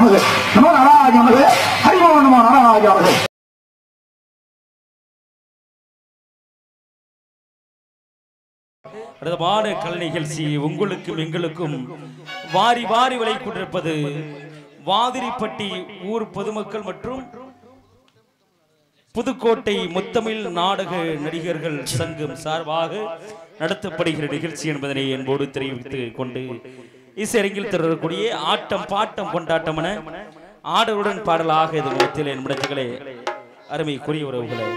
நமது நம நாராஜ நமது ஹரிமோ நம நாராஜ நமது பிரதமான கலை நிகழ்ச்சி உங்களுக்கும் எங்களுக்கும் வாரி வாரி விலை கொண்டிருப்பது வாதிரிப்பட்டி ஊர் பொதுமக்கள் மற்றும் புதுக்கோட்டை முத்தமிழ் நாடக நடிகர்கள் சங்கம் சார்பாக நடத்தப்படுகிற நிகழ்ச்சி என்பதனை என்போடு தெரிவித்துக் கொண்டு இசையரங்கில் தொடரக்கூடிய ஆட்டம் பாட்டம் கொண்டாட்டம் என ஆடலுடன் பாடலாக இது முகத்தில் என் முடிச்சுகளே அருமைக்குரிய உறவுகளே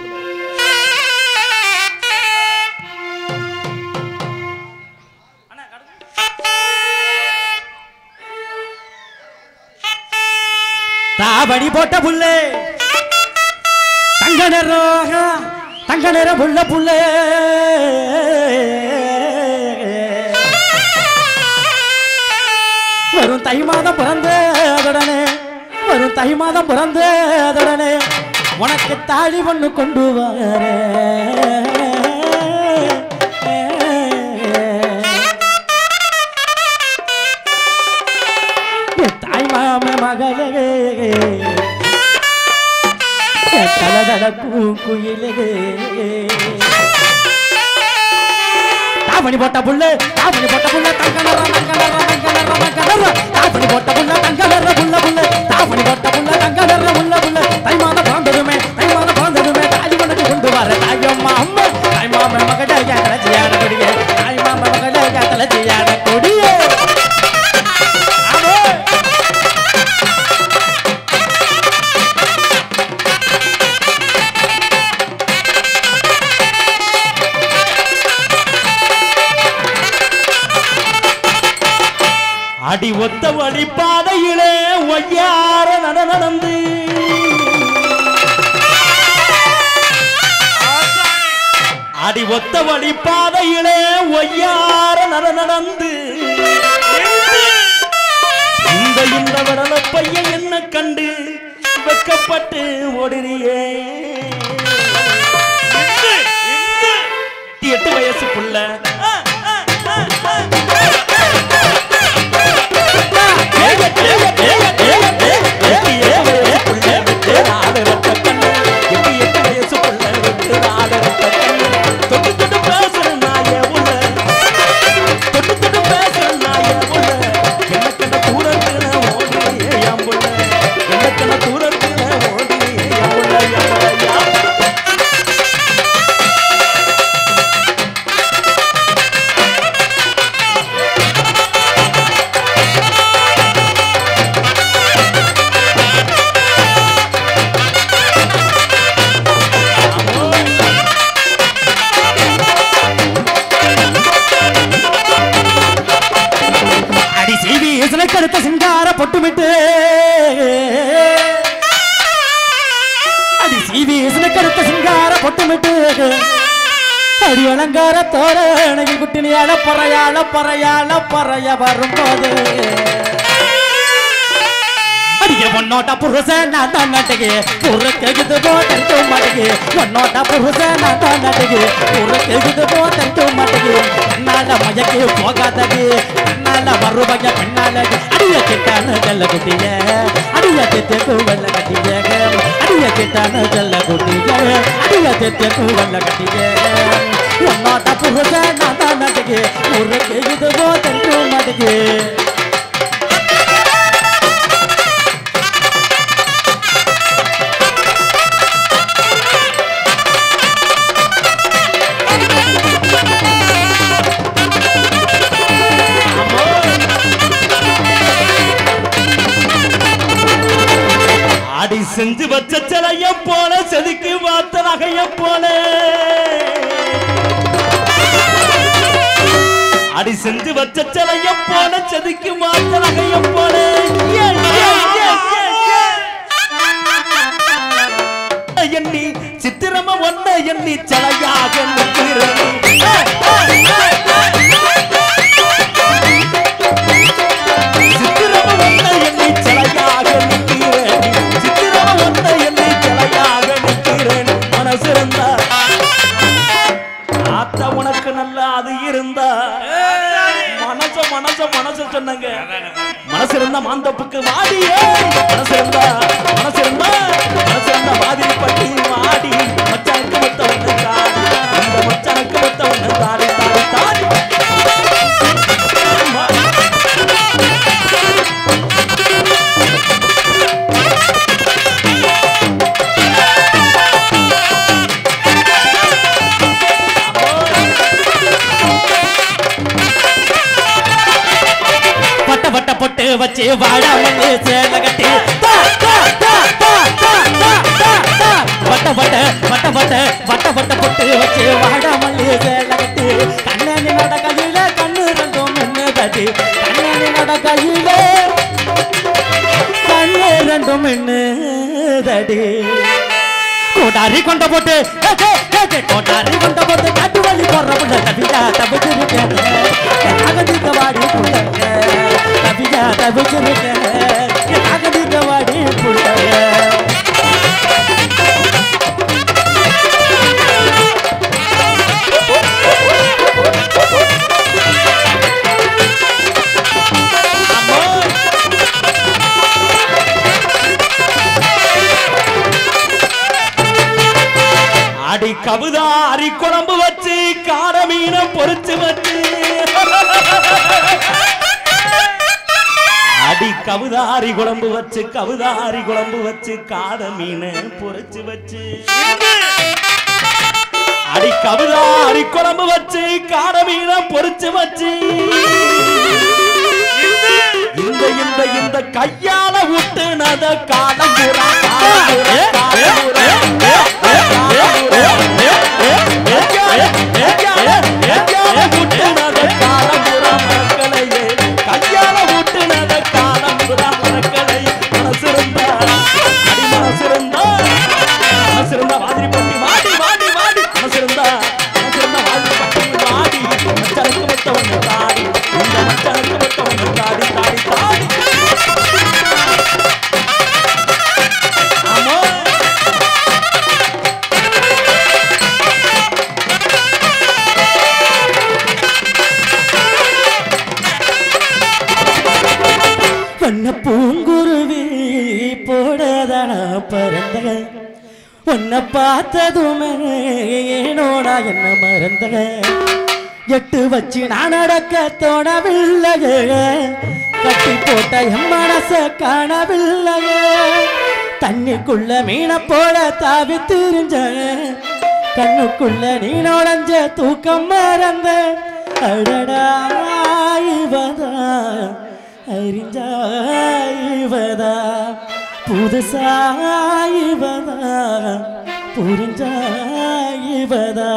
தாவணி போட்ட புள்ளே தங்க நிறம் தங்க நிறம் புள்ள புள்ளே வரும் தை மாதம் பிறந்ததுடனே வரும் தை மாதம் பிறந்ததுடனே உனக்கு தாலி ஒண்ணு கொண்டு வரேன் தாய் மாம மகளே தலதல பூங்குயிலே தாவணி போட்ட புள்ள தாவணி போட்ட புள்ள தங்க நர தங்க நர தங்க நர தங்க நர தாவணி போட்ட புள்ள தங்க நர புள்ள புள்ள தாவணி போட்ட புள்ள தங்க நர புள்ள புள்ள தை மாதம் பிறந்ததுமே தை மாதம் பிறந்ததுமே தாலி உனக்கு கொண்டு வர தாயம்மா அம்மா தாய் மாம மகளே தலச்சியான கொடியே தாய் மாம மகளே தலச்சியான கொடியே ஆமே அடி ஒத்த வழி பாதையிலே ஒய்யார நட நடந்து அடி ஒத்த வழி பாதையிலே ஒய்யார நட நடந்து இந்த இந்த விடல பையன் என்ன கண்டு வெக்கப்பட்டு ஓடுறியே எட்டு வயசு புள்ள ஆ, ஆ, ஆ, ஆ. அடி செய்தி கடுத்த சிங்கார பொட்டுமிட்டு அடி செய்தி கடுத்த சிங்கார பொட்டுமிட்டு அடி அலங்கார தோரணையில் குட்டினியால பறையால பறையால பறைய வரும்போது அடிய பொன்னோட்ட புருஷ நான் தான் நட்டுக்கு புறக்கெகுது போட்டு மாட்டுக்கு பொன்னோட்ட புருஷ நான் தான் நட்டுக்கு புறக்கெகுது போட்டு மாட்டுக்கு என்னால மயக்கு போகாதது என்னால வருவங்க பின்னால அடிய கிட்டான கல்ல குட்டிய அடிய தெத்து வெள்ள கட்டிய அடிய கிட்டான கல்ல குட்டிய அடிய தெத்து வெள்ள கட்டிய பொன்னோட்ட புருஷ நான் தான் நட்டுக்கு புறக்கெகுது போட்டு மாட்டுக்கு அடி செஞ்சு வச்ச சிலைய போல செதுக்கி வாத்த நகைய போல அடி செஞ்சு வச்ச சிலைய போல செதுக்கி வாத்த நகைய போல ஏ, ஏ, ஏ, ஏ, ஏ. எண்ணி சித்திரம ஒன்ன எண்ணி சிலையாக நிற்கிறது ஏ, ஏ, ஏ, ஏ. சித்திரம ஒன்ன எண்ணி சிலையாக நிற்கிறேன் சித்திரம ஒன்ன எண்ணி சிலையாக நிற்கிறேன் மனசிருந்தா ஆத்தா உனக்கு நல்லா அது இருந்தா மனச மனச மனச சொன்னங்க மனசு இருந்தா தோப்புக்கு மாடியே மனசிருந்தா மனசிருந்தா மனசிருந்தா மாதிரி பட்டி மாடி மச்சானுக்கு மொத்த ஒண்ணு தாடி இந்த மச்சானுக்கு மொத்த ஒண்ணு தாடி தாடி தாடி வட்ட வட்ட பொட்டு வச்சு வாழாமல் சேல கட்டி தா, தா, தா, தா, தா, தா, தா, தா. வட்ட வட்ட வட்ட வட்ட வட்ட வட்ட பொட்டு வச்சு வாழாமல் சேல கட்டி கண்ணனி நட கையில கண்ணு ரெண்டும் மின்னு கட்டி கண்ணனி நட கையில கண்ணு ரெண்டும் மின்னு தடி கோட்டாரி கொண்ட போட்டு ஏ, ஏ, ஏ, ஏ, கோட்டாரி கொண்ட போட்டு காட்டு வழி போடுற புள்ள தபியா தபிச்சிருக்கேன் அகதிக்க வாடி புள்ள தபியா தபிச்சிருக்கேன் அகதிக்க வாடி புள்ள அடி கவுதாரி குழம்பு வச்சு கார மீன பொரிச்சு வச்சு அடி கவுதாரி குழம்பு வச்சு கவுதாரி குழம்பு வச்சு கார மீன பொரிச்சு வச்சு அடி கவுதாரி குழம்பு வச்சு கார மீன பொரிச்சு வச்சு இந்த இந்த இந்த கையால விட்டுனத காலங்குறா காலங்குறா தாடி தாடி தாடி ஆமா வண்ண பூங்குருவி போடதான பறந்த உன்னை பார்த்ததுமே ஏனோடா என்ன மறந்த எட்டு வச்சு நான் நடக்க தோணவில்லையே கட்டி போட்ட என் மனச காணவில்லையே தண்ணிக்குள்ள மீனை போல தாவி திரிஞ்ச கண்ணுக்குள்ள நீ நுழைஞ்ச தூக்கம் மறந்த அடடா இவதா அறிஞ்சாய்வதா புதுசாய்வதா புரிஞ்சாய்வதா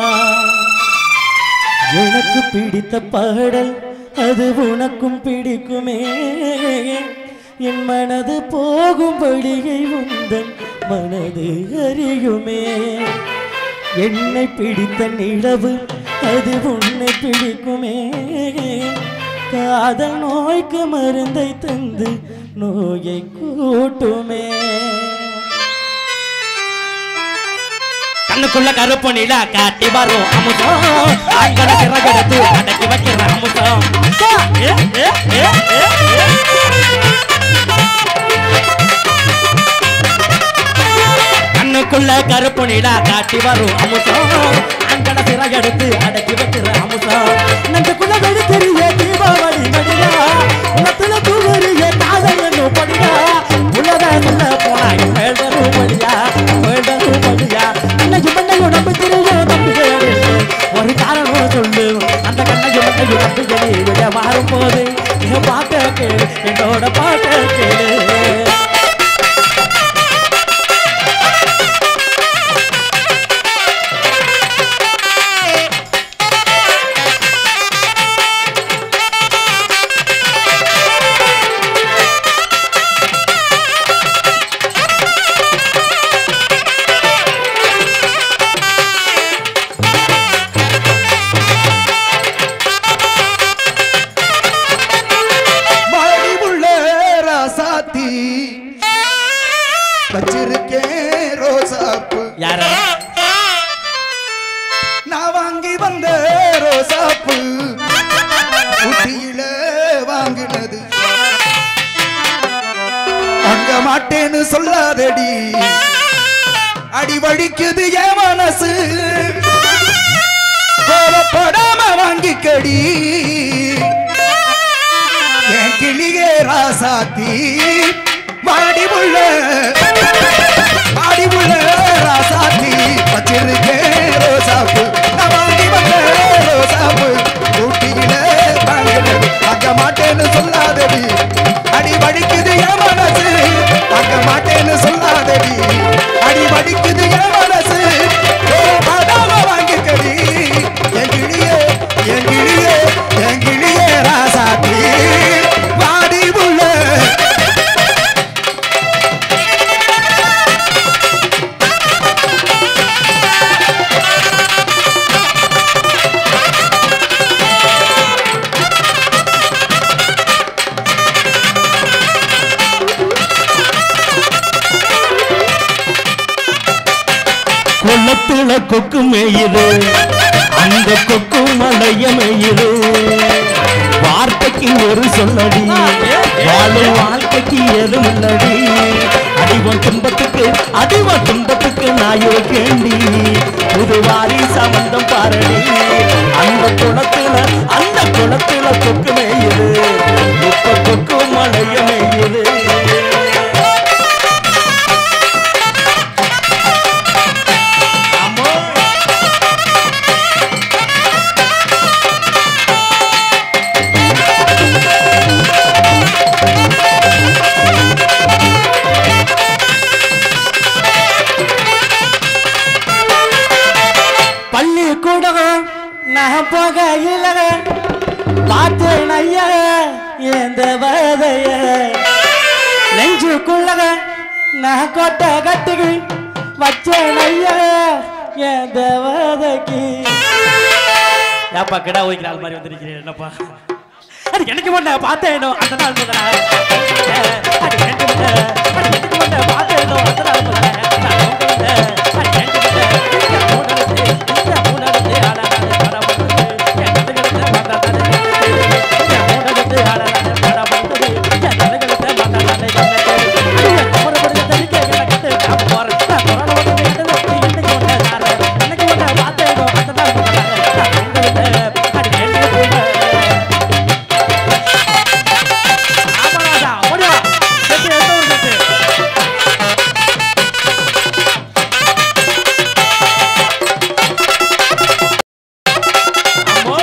எனக்கு பிடித்த பாடல் அது உனக்கும் பிடிக்குமே என் மனது போகும் வழியை உந்தன் மனது அறியுமே என்னை பிடித்த நிலவு அது உன்னை பிடிக்குமே காதல் நோய்க்கு மருந்தை தந்து நோயை கூட்டுமே கண்ணுக்குள்ள கருப்பு நிலா காட்டி வரும் அமுதம் ஆண்களை சிறகெடுத்து அடக்கி வைக்கிற அமுதம் ஏ, ஏ, ஏ, ஏ, ஏ. கண்ணுக்குள்ள கருப்பு நிலா காட்டி வரும் அமுதம் ஆண்களை சிறகெடுத்து அடக்கி வைக்கிற அமுதம் நெஞ்சுக்குள்ள வெடிக்கிறிய தீபாவளி நடிகா உனத்துல தூவறிய காதல் என்னும் படியா உலக சொல்ல போனா மேல்தரும் வழியா மேல்தரும் வழியா அன்னைக்கு மண்ணையும் நம்பி தெரியும் நம்பிக்கையே ஒரு காரணம் சொல்லு அந்த கண்ணையும் மண்ணையும் நம்பிக்கை விட மாறும் போது என் பாட்ட கேளு என்னோட பாட்ட கேளு மழை உள்ள ராசாத்தி வச்சிருக்கேன் ரோசாப்பு யாரா நான் வாங்கி வந்த ரோசாப்பு ஊட்டியில வாங்கினது வாங்க மாட்டேன்னு சொல்லாதடி அடி வழிக்குது என் மனசு கோபப்படாம வாங்கிக்கடி என் கிளியே ராசாத்தி மாடி உள்ள மாடி உள்ள ராசாத்தி வச்சிருக்கேன் ரோசாப்பு நான் வாங்கி வந்த ரோசாப்பு ஊட்டியில வாங்கினது அங்க மாட்டேன்னு சொல்லாதடி அடி வடிக்குது என் மனசு அங்க மாட்டேன்னு சொல்லாதடி அடி வடிக்குது என் மனசு கோபப்படாம வாங்கிக்கடி என் கிளியே என் கிளியே என் கிளியே ராசாத்தி வாடி உள்ள கொல்லத்துல கொக்கு மேயுது அந்த கொக்கு மலைய மேயுது வார்த்தைக்கு ஒரு சொல்லடி வாழும் வாழ்க்கைக்கு ஏதும் இல்லடி அடிவன் துன்பத்துக்கு அடிவன் துன்பத்துக்கு நாயோ கேண்டி புது வாரி சம்பந்தம் பாரடி அந்த குளத்துல அந்த குளத்துல கொக்கு மேயுது இப்ப கொக்கு மலைய மேயுது பள்ளிக்கூடம் நான் போகையில பார்த்தேன் ஐயா இந்த வதைய நெஞ்சுக்குள்ள நான் கொட்டை கட்டுக்கு வச்சேன் ஐயா இந்த வதைக்கு ஏப்பா கிடா ஓய்க்கிறாள் மாதிரி வந்திருக்கிறேன் என்னப்பா அது எனக்கு முன்ன பார்த்தேனோ அந்த நாள் முதலா அது எனக்கு முன்ன அது எனக்கு முன்ன பார்த்தேனோ அந்த நாள் முதலா நான் உங்களோட அது எனக்கு முன்ன இந்த மூணு இந்த மூணு ஆளானது பரமது என் கதைகளுக்கு மாட்டானது என் மூணு ஆளானது பரமது என் கதைகளுக்கு மாட்டானது என் குமரப்படுத்த தெரிக்க எனக்கு நான் போறேன் நான் கொரோனா வந்து எனக்கு இன்னைக்கு ஒன்று நான் எனக்கு ஒன்று பார்த்தேனோ அந்த நாள் முதலா நான் உங்களோட அது எனக்கு முன்ன ஆமாடா ஓடிவா செட்டு எந்த ஒரு செட்டு அம்மோ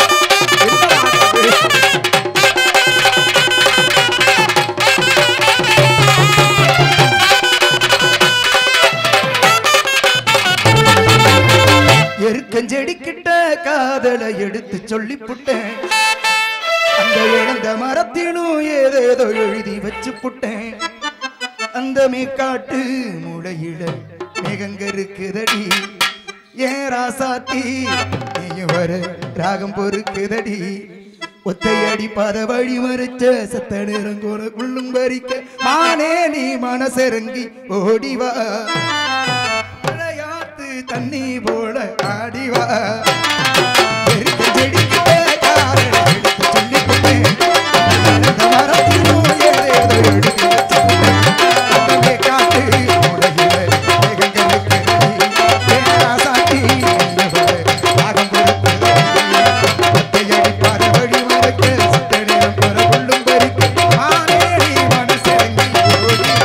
எருக்கஞ்செடிக்கிட்ட காதலை எடுத்து சொல்லி புட்டேன் அந்த இழந்த மரத்தினும் ஏதேதோ எழுதி வச்சு புட்டேன் அந்த மேக்காட்டு முளையில மேகங்க இருக்குதடி ஏன் ராசாத்தி நீயும் வர ராகம் பொறுக்குதடி ஒத்தையடி பாத வழி மறைச்ச சத்த நேரங்கோட உள்ளும் பறிக்க மானே நீ மனசிறங்கி ஓடிவா விளையாட்டு தண்ணி போல ஆடிவா எரிக்க செடிக்கிட்ட காரண எடுத்து சொல்லிப் புட்டேன். அந்த மரத்திலும் ஏதேதோ எழுதி வச்சு புட்டேன். அந்த காட்டு உலகிலே மேகங்களுக்கு பேராசாத்தி உள்ளவளே, ராகம் கொடுத்தது. ஒத்தையடி பாத வழி மறைக்க சித்தனையம் பெற கொள்ளும் பறிக்க மானே நீ மனசிறங்கி ஓடிவா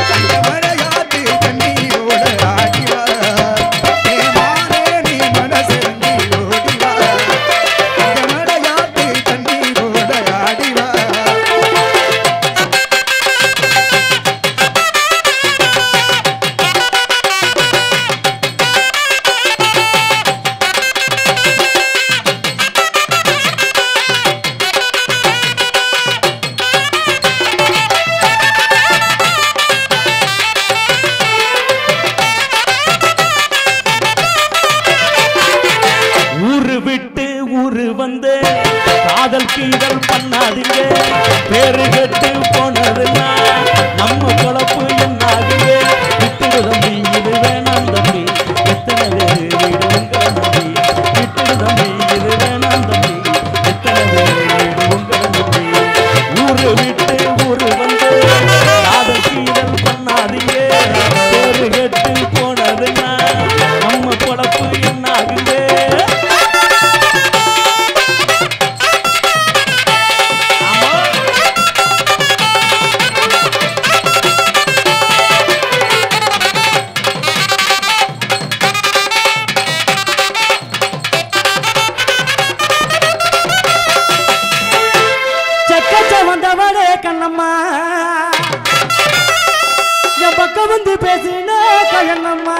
மழையாட்டு தண்ணீரோட ஆடிவா ஏமானே நீ மனச என் பக்கம் வந்து பேசினா கயங்கம்மா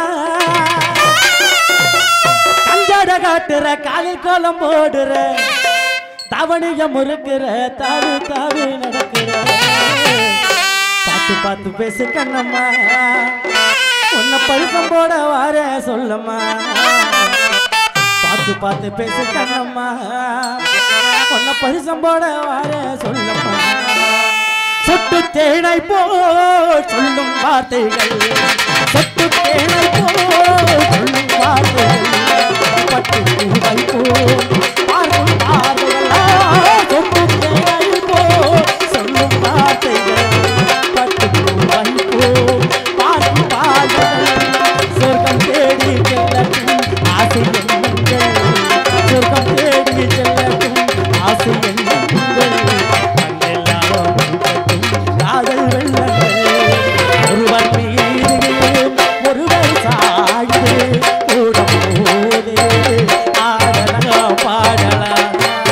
கஞ்சாட காட்டுற காலில் கோலம் போடுற தவணிய முறுக்குற தாவு தாவு நடக்கிற பார்த்து பார்த்து பேசு கண்ணம்மா உன்னை பழுக்கம் போட வார சொல்லம்மா பார்த்து பார்த்து பேசு கண்ணம்மா உன்னை பரிசம் போட வார சொல்லம்மா சொட்டு தேனை போ சொல்லும் வார்த்தைகள் சொட்டு தேனை போ சொல்லும் வார்த்தைகள் பட்டு பூவை போ பார்க்கும் பார்வைகளா சொட்டு தேனை போ சொல்லும் வார்த்தைகள் பட்டு பூவை போ பார்க்கும் பார்வைகள் சொர்க்கம் தேடி செல்லட்டும் ஆசை எண்ணங்கள் சொர்க்கம் தேடி செல்லட்டும் ஆசை எண்ணங்கள் கண்ணெல்லாம் ஒழுகட்டும் காதல் வெள்ளங்கள் ஒருவர் மீது ஒருவர் சாய்ந்து கூடும் போது ஆடலாம் பாடலாம்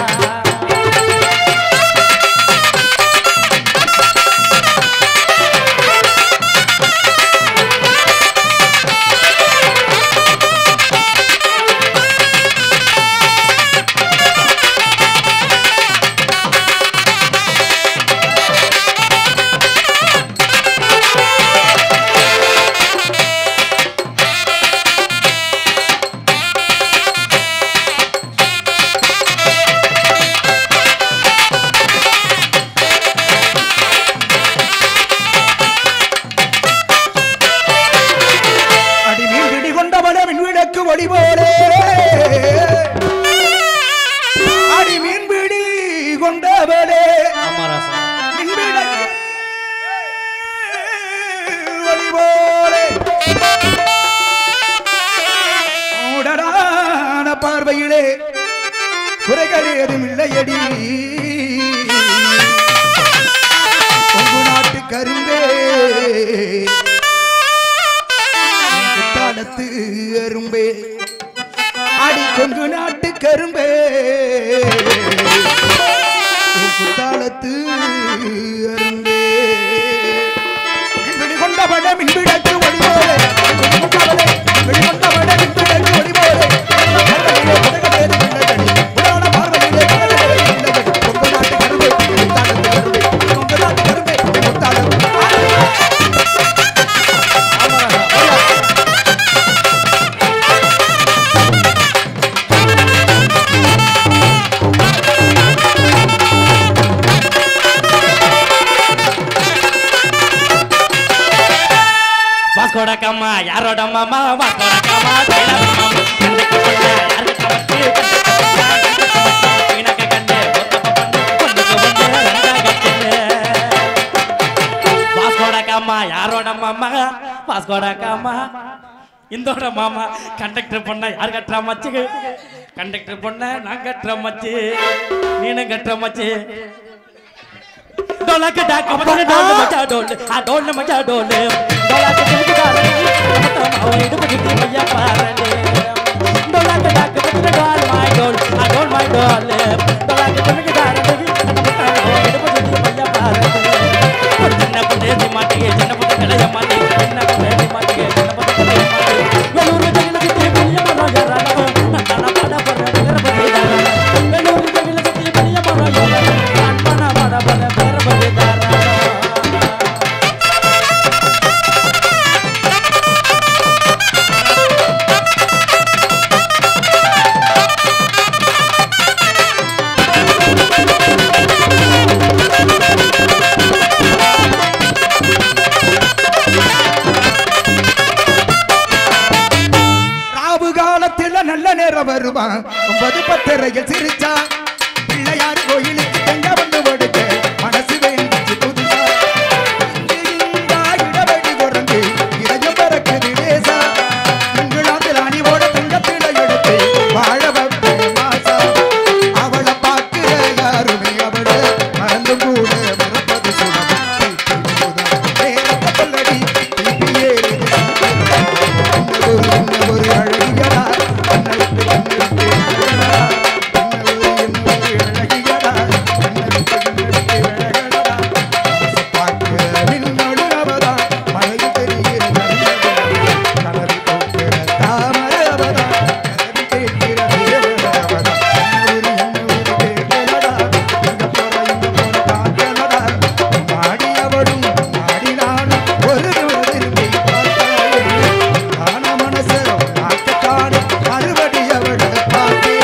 அடி மீன் பிடி கொண்டவன மின் விளக்கு ஒளி போலே அடி மீன் பிடி கொண்டவனே ஆமா ராசா மின் விளக்கு ஒளி போலே உடனான பார்வையிலே குறைகள் ஏதும் இல்லையடி கொங்கு நாட்டு கரும்பே குத்தாலத்து அரும்பே அடி கொங்கு நாட்டு கரும்பே உன் குத்தாலத்து அரும்பே மின்பிடி கொண்டவன மின்பிடக்கு ஒளிவோலே கொண்டவனே வெளிக்கொண்டவன மின்பிடக்கு ஒளிவோலே கண்களிலே புதகவேது பிள்ளைகளி புராண பார்வையிலே கண்களிலே பிள்ளைகளி கொங்கு நாட்டு கரும்பே குத்தாலத்து அரும்பே கொங்கு நாட்டு கரும்பே குத்தாலத்து அரும்பே வாஸ்கோட கம்மா யாரோட மாமா வாஸ்கோட கம்மா டெய்லர் மாமா கண்ணுக்கு பொண்ணு யாருக்கு கமத்து வீணக்க கண்டு பொண்ணுக்கு பொண்ணு ரெண்டாக கண்ணு வாஸ்கோட கம்மா யாரோட மாமா வாஸ்கோட கம்மா இந்தோட மாமா கண்டக்டர் பொண்ண யார் கட்டுறா மச்சு கண்டக்டர் பொண்ண நான் கட்டுற மச்சு நீனும் கட்டுற மச்சு டோலக்கு டாக்கு மச்சான் டோல் மச்சா டோல் ஆ டோல் மச்சா டோல் டோலக்கு திருக்கு டாலே மத்தம் அவ இடுப்பு சுத்தி மையா பாரலே டோலக்கு டாக்கு மச்சான் டோல் மை டோல் ஆ டோல் மை டோல் டோலக்கு திருக்கு டாலே மத்தம் அவ இடுப்பு சுத்தி மையா பாரலே ஒரு சின்ன பொண்ணு நீ மாட்டியே சின்ன பொண்ணு கலைய மாட்டி சின்ன பொண்ணு நீ மாட்டியே சின்ன பொண்ணு கலைய மாட்டி வெலூர் ஜெயில சுத்தி பெரிய மரம் ஏறானோ நான் பாட போற நிகர பத்தி வெலூர் ஜெயில சுத்தி பெரிய மரம் ஏறானோ நான் பாட பாட போற நிகர பத்தி ராவு காலத்துல நல்ல நேரம் வருவான் ஒன்பது பத்தரையில் சிரிச்சா பிள்ளையார் கோயிலுக்கு தங்க வந்து கொடுக்க மனசு வேண்டிச்சு புதுசா இங்கு இங்கா இடவெளி குறைந்து இதயம் பறக்குது லேசா இங்கிலாந்து ராணியோட தங்கத்தில எடுத்து வாழ வைப்பேன் மாசா அவளை பார்க்கிற யாருமே அவளை மறந்து கூட மறப்பது சுகம் நேரத்தை சொல்லடி திருப்பி ஏறுது ஒரு என்ன ஒரு அழகியடா கண்ணெடுத்து கண்ணெடுத்து அழகடா. என்ன ஒரு ஆடினாலும் ஒரு முறை திரும்பி பார்த்தாயே. ஆன மனசை பார்க்க காண மறுபடி அவளை பார்த்தேன்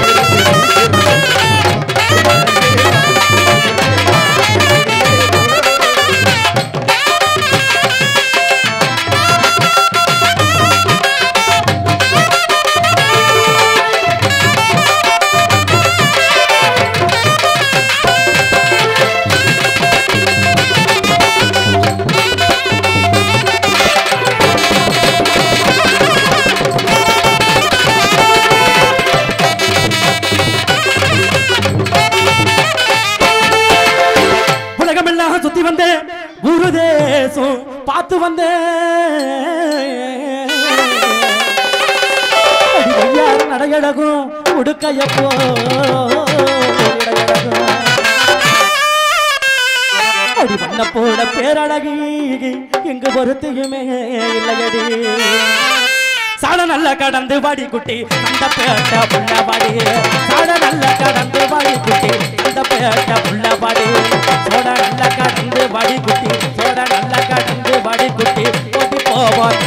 உலகமெல்லாம் சுத்தி வந்தேன் குரு தேசம் பார்த்து வந்தேன் அடி வையாறு நடையழகும் உடுக்கையப்போ உடையழகும். அடி பண்ண போட பேரழகி இங்கு பொறுத்தையுமே இல்லையடி சாட நல்ல கடந்து வாடி குட்டி அந்த பேட்ட புள்ள வாடி சாட நல்ல கடந்து வாடி குட்டி அந்த பேட்ட புள்ள வாடி சோட நல்ல கடந்து வாடி குட்டி சோட நல்ல கடந்து வாடி குட்டி ஓடி போவோம்